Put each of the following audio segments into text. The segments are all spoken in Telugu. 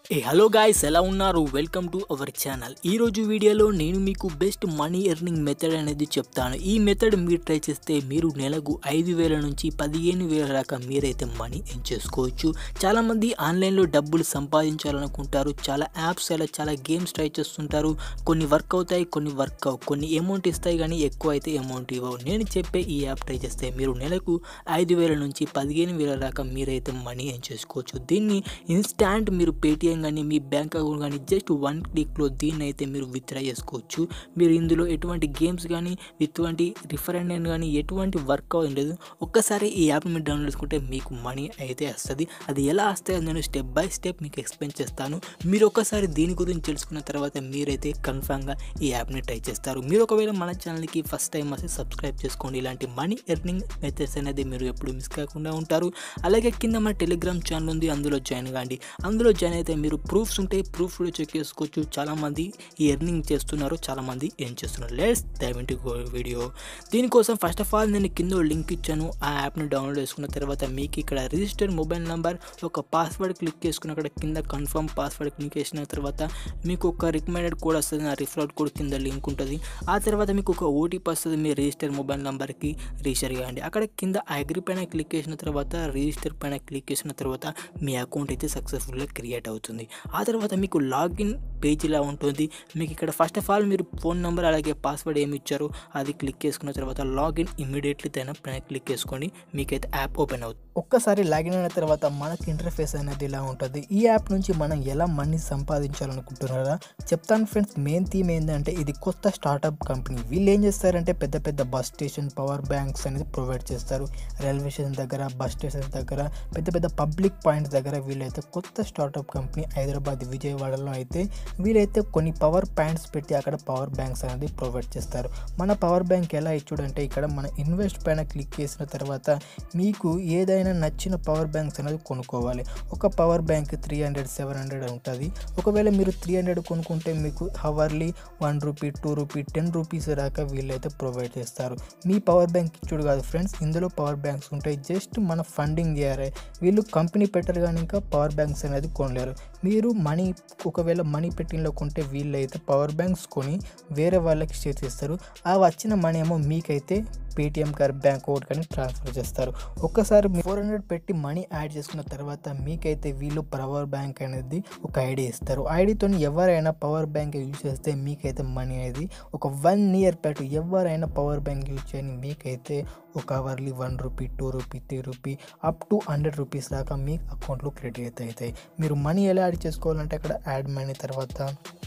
ఏ హలో గాయ్స్ ఎలా ఉన్నారు వెల్కమ్ టు అవర్ ఛానల్ ఈ రోజు వీడియోలో నేను మీకు బెస్ట్ మనీ ఎర్నింగ్ మెథడ్ అనేది చెప్తాను ఈ మెథడ్ మీరు ట్రై చేస్తే మీరు నెలకు ఐదు వేల నుంచి పదిహేను వేల దాకా మీరైతే మనీ ఎర్న్ చేసుకోవచ్చు చాలామంది ఆన్లైన్లో డబ్బులు సంపాదించాలనుకుంటారు చాలా యాప్స్ అలా చాలా గేమ్స్ ట్రై చేస్తుంటారు కొన్ని వర్క్ అవుతాయి కొన్ని వర్క్ అవు కొన్ని అమౌంట్ ఇస్తాయి కానీ ఎక్కువ అయితే అమౌంట్ ఇవ్వవు నేను చెప్పే ఈ యాప్ ట్రై చేస్తే మీరు నెలకు ఐదు వేల నుంచి పదిహేను వేల దాకా మీరైతే మనీ ఎర్న్ చేసుకోవచ్చు దీన్ని ఇన్స్టాంట్ మీరు పేటిఎం కానీ మీ బ్యాంక్ అకౌంట్ కానీ జస్ట్ వన్ క్లిక్లో దీన్ని అయితే మీరు విత్డ్రా చేసుకోవచ్చు మీరు ఇందులో ఎటువంటి గేమ్స్ కానీ ఎటువంటి రిఫరెండ్ కానీ ఎటువంటి వర్క్ లేదు ఒక్కసారి ఈ యాప్ మీరు డౌన్లోడ్ చేసుకుంటే మీకు మనీ అయితే వస్తుంది అది ఎలా వస్తాయో నేను స్టెప్ బై స్టెప్ మీకు ఎక్స్ప్లెయిన్ చేస్తాను మీరు ఒక్కసారి దీని గురించి తెలుసుకున్న తర్వాత మీరైతే కన్ఫామ్గా ఈ యాప్ని ట్రై చేస్తారు మీరు ఒకవేళ మన ఛానల్కి ఫస్ట్ టైం వస్తే సబ్స్క్రైబ్ చేసుకోండి ఇలాంటి మనీ ఎర్నింగ్ మెథడ్స్ అనేది మీరు ఎప్పుడు మిస్ కాకుండా ఉంటారు అలాగే కింద మన టెలిగ్రామ్ ఛానల్ ఉంది అందులో జాయిన్ కాండి అందులో జాయిన్ అయితే మీరు ప్రూఫ్స్ ఉంటాయి ప్రూఫ్ కూడా చెక్ చేసుకోవచ్చు చాలామంది ఈ ఎర్నింగ్ చేస్తున్నారు చాలామంది ఏం చేస్తున్నారు లెట్స్ దయవింటి వీడియో దీనికోసం ఫస్ట్ ఆఫ్ ఆల్ నేను కింద లింక్ ఇచ్చాను ఆ యాప్ని డౌన్లోడ్ చేసుకున్న తర్వాత మీకు ఇక్కడ రిజిస్టర్ మొబైల్ నెంబర్ ఒక పాస్వర్డ్ క్లిక్ చేసుకున్న అక్కడ కింద కన్ఫర్మ్ పాస్వర్డ్ క్లిక్ చేసిన తర్వాత మీకు ఒక రికమెండెడ్ కోడ్ వస్తుంది నా రిఫరల్ కోడ్ కింద లింక్ ఉంటుంది ఆ తర్వాత మీకు ఒక ఓటీపీ వస్తుంది మీ రిజిస్టర్ మొబైల్ నెంబర్కి రిజిస్టర్ చేయండి అక్కడ కింద అగ్రి పైన క్లిక్ చేసిన తర్వాత రిజిస్టర్ పైన క్లిక్ చేసిన తర్వాత మీ అకౌంట్ అయితే సక్సెస్ఫుల్గా క్రియేట్ అవుతుంది ఆ తర్వాత మీకు లాగిన్ పేజ్ ఇలా ఉంటుంది మీకు ఇక్కడ ఫస్ట్ ఆఫ్ ఆల్ మీరు ఫోన్ నెంబర్ అలాగే పాస్వర్డ్ ఏమి ఇచ్చారో అది క్లిక్ చేసుకున్న తర్వాత లాగిన్ ఇమీడియట్లీ తన పైన క్లిక్ చేసుకొని మీకైతే యాప్ ఓపెన్ అవుతుంది ఒక్కసారి లాగిన్ అయిన తర్వాత మనకి ఇంటర్ఫేస్ అనేది ఇలా ఉంటుంది ఈ యాప్ నుంచి మనం ఎలా మనీ సంపాదించాలనుకుంటున్నారా చెప్తాను ఫ్రెండ్స్ మెయిన్ థీమ్ ఏంటంటే ఇది కొత్త స్టార్టప్ కంపెనీ వీళ్ళు ఏం చేస్తారంటే పెద్ద పెద్ద బస్ స్టేషన్ పవర్ బ్యాంక్స్ అనేది ప్రొవైడ్ చేస్తారు రైల్వే స్టేషన్ దగ్గర బస్ స్టేషన్ దగ్గర పెద్ద పెద్ద పబ్లిక్ పాయింట్స్ దగ్గర వీళ్ళైతే కొత్త స్టార్టప్ కంపెనీ హైదరాబాద్ విజయవాడలో అయితే వీళ్ళైతే కొన్ని పవర్ పాయింట్స్ పెట్టి అక్కడ పవర్ బ్యాంక్స్ అనేది ప్రొవైడ్ చేస్తారు మన పవర్ బ్యాంక్ ఎలా ఇచ్చుడంటే ఇక్కడ మన ఇన్వెస్ట్ పైన క్లిక్ చేసిన తర్వాత మీకు ఏదైనా నచ్చిన పవర్ బ్యాంక్స్ అనేది కొనుక్కోవాలి ఒక power bank three hundred seven hundred ఉంటుంది ఒకవేళ మీరు త్రీ హండ్రెడ్ కొనుక్కుంటే మీకు hourly one rupee two rupee ten rupees దాకా వీళ్ళైతే ప్రొవైడ్ చేస్తారు మీ పవర్ బ్యాంక్ ఇచ్చుడు కాదు ఫ్రెండ్స్ ఇందులో పవర్ బ్యాంక్స్ ఉంటాయి జస్ట్ మన ఫండింగ్ చేయాలి వీళ్ళు కంపెనీ పెట్టరు కానీ ఇంకా పవర్ బ్యాంక్స్ అనేది కొనలేరు మీరు మనీ ఒకవేళ మనీ పెట్టినలో కొంటే వీళ్ళైతే పవర్ బ్యాంక్స్ కొని వేరే వాళ్ళకి షేర్ చేస్తారు ఆ వచ్చిన మనీ ఏమో మీకైతే పేటిఎం కార్ బ్యాంక్ అకౌంట్ కానీ ట్రాన్స్ఫర్ చేస్తారు ఒక్కసారి ఫోర్ హండ్రెడ్ పెట్టి మనీ యాడ్ చేసుకున్న తర్వాత మీకైతే వీళ్ళు పవర్ బ్యాంక్ అనేది ఒక ఐడి ఇస్తారు ఐడితో ఎవరైనా పవర్ బ్యాంక్ యూజ్ చేస్తే మీకైతే మనీ అనేది ఒక వన్ ఇయర్ పాటు ఎవరైనా పవర్ బ్యాంక్ యూజ్ చేయని మీకైతే ఒక hourly one rupee two rupee three rupee up to hundred rupees దాకా మీ అకౌంట్లో క్రెడిట్ అవుతాయి మీరు మనీ ఎలా యాడ్ చేసుకోవాలంటే అక్కడ యాడ్ మనీ తర్వాత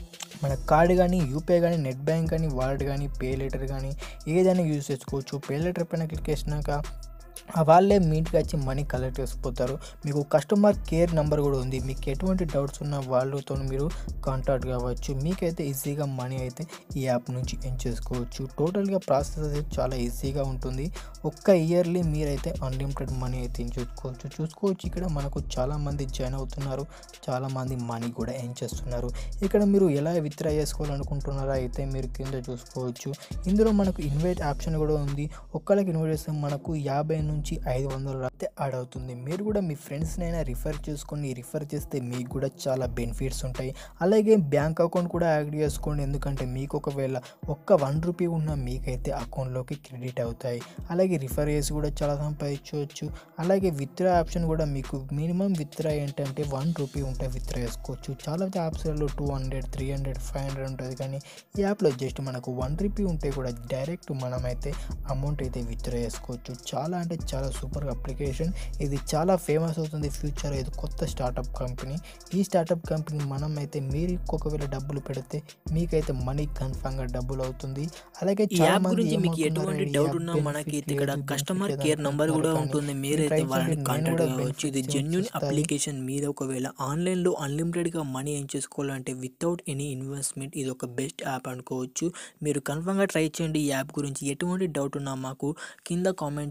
మన కార్డు కానీ యూపీఐ కానీ నెట్ బ్యాంక్ కానీ వాలెట్ కానీ పే లెటర్ కానీ ఏదైనా యూజ్ చేసుకోవచ్చు పే లెటర్ పైన క్లిక్ చేసినాక వాళ్ళే మీ ఇంటికి వచ్చి మనీ కలెక్ట్ చేసుకుపోతారు మీకు కస్టమర్ కేర్ నెంబర్ కూడా ఉంది మీకు ఎటువంటి డౌట్స్ ఉన్న వాళ్ళతో మీరు కాంటాక్ట్ కావచ్చు మీకైతే ఈజీగా మనీ అయితే ఈ యాప్ నుంచి ఎన్ చేసుకోవచ్చు టోటల్గా ప్రాసెస్ అయితే చాలా ఈజీగా ఉంటుంది ఒక్క ఇయర్లీ మీరైతే అన్లిమిటెడ్ మనీ అయితే ఎన్ చేసుకోవచ్చు చూసుకోవచ్చు ఇక్కడ మనకు చాలామంది జాయిన్ అవుతున్నారు చాలామంది మనీ కూడా ఎన్ చేస్తున్నారు ఇక్కడ మీరు ఎలా విత్డ్రా చేసుకోవాలనుకుంటున్నారా అయితే మీరు కింద చూసుకోవచ్చు ఇందులో మనకు ఇన్వైట్ ఆప్షన్ కూడా ఉంది ఒక్కళ్ళకి ఇన్వైట్ చేస్తే మనకు యాభై నుంచి ఐదు వందలు అయితే యాడ్ అవుతుంది మీరు కూడా మీ ఫ్రెండ్స్నైనా రిఫర్ చేసుకొని రిఫర్ చేస్తే మీకు కూడా చాలా బెనిఫిట్స్ ఉంటాయి అలాగే బ్యాంక్ అకౌంట్ కూడా యాడ్ చేసుకోండి ఎందుకంటే మీకు ఒకవేళ ఒక్క వన్ రూపీ ఉన్న మీకైతే అకౌంట్లోకి క్రెడిట్ అవుతాయి అలాగే రిఫర్ చేసి కూడా చాలా సంపాదించవచ్చు అలాగే విత్డ్రా ఆప్షన్ కూడా మీకు మినిమం విత్డ్రా ఏంటంటే వన్ రూపీ ఉంటే విత్డ్రా చేసుకోవచ్చు చాలా యాప్స్లలో two hundred three hundred five hundred ఉంటుంది కానీ ఈ యాప్లో జస్ట్ మనకు వన్ రూపీ ఉంటే కూడా డైరెక్ట్ మనమైతే అమౌంట్ అయితే విత్డ్రా చేసుకోవచ్చు చాలా అంటే చాలా సూపర్ అప్లికేషన్ ఇది చాలా ఫేమస్ అవుతుంది ఫ్యూచర్ ఇది కొత్త స్టార్టప్ కంపెనీ ఈ స్టార్టప్ కంపెనీ మనం అయితే మీరు ఒకవేళ డబ్బులు పెడితే మీకైతే మనీ కన్ఫామ్గా డబ్బులు అవుతుంది అలాగే ఈ చాలా యాప్ మంది గురించి మీకు ఏమనుకున్నారంటే ఎటువంటి ఈ డౌట్ యాప్ ఉన్నా benefit మనకి లేదు, ఇక్కడ benefit కస్టమర్ లేదని కేర్ నంబర్ కూడా అంటున్నారు ఉంటుంది కానీ మీరైతే try వాళ్ళని చేయండి, నేను కాంటాక్ట్ కూడా కావచ్చు ఇది benefits జెన్యున్ చూస్తాను. అప్లికేషన్ మీరు ఒకవేళ ఆన్లైన్లో అన్లిమిటెడ్గా మనీ ఏం చేసుకోవాలంటే వితౌట్ ఎనీ ఇన్వెస్ట్మెంట్ ఇది ఒక బెస్ట్ యాప్ అనుకోవచ్చు మీరు కన్ఫర్మ్గా ట్రై చేయండి ఈ యాప్ గురించి ఎటువంటి డౌట్ ఉన్నా మాకు కింద కామెంట్ చేయండి మేము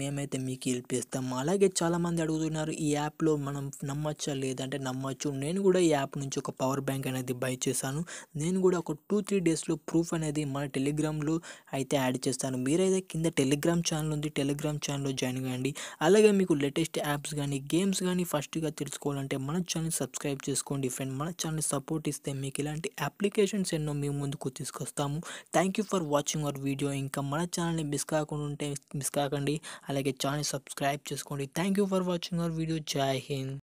మేమైతే మీకు హెల్ప్ చేస్తాం అలాగే చాలామంది అడుగుతున్నారు ఈ యాప్లో మనం నమ్మచ్చా లేదంటే నమ్మచ్చు నేను కూడా ఈ యాప్ నుంచి ఒక పవర్ బ్యాంక్ అనేది బై చేశాను నేను కూడా ఒక టూ త్రీ డేస్లో ప్రూఫ్ అనేది మన టెలిగ్రామ్లో అయితే యాడ్ చేస్తాను మీరైతే కింద టెలిగ్రామ్ ఛానల్ ఉంది టెలిగ్రామ్ ఛానల్లో జాయిన్ కాండి అలాగే మీకు లేటెస్ట్ యాప్స్ కానీ గేమ్స్ కానీ ఫస్ట్గా తెలుసుకోవాలంటే మన ఛానల్ సబ్స్క్రైబ్ చేసుకోండి ఫ్రెండ్ మన ఛానల్ సపోర్ట్ ఇస్తే మీకు ఇలాంటి అప్లికేషన్స్ ఎన్నో మేము ముందుకు తీసుకొస్తాము thank you for watching our video ఇంకా మన ఛానల్ని మిస్ కాకుండా ఉంటే మిస్ కాకండి అలాగే ఛానల్ సబ్స్క్రైబ్ చేసుకోండి thank you for watching our video జై హింద్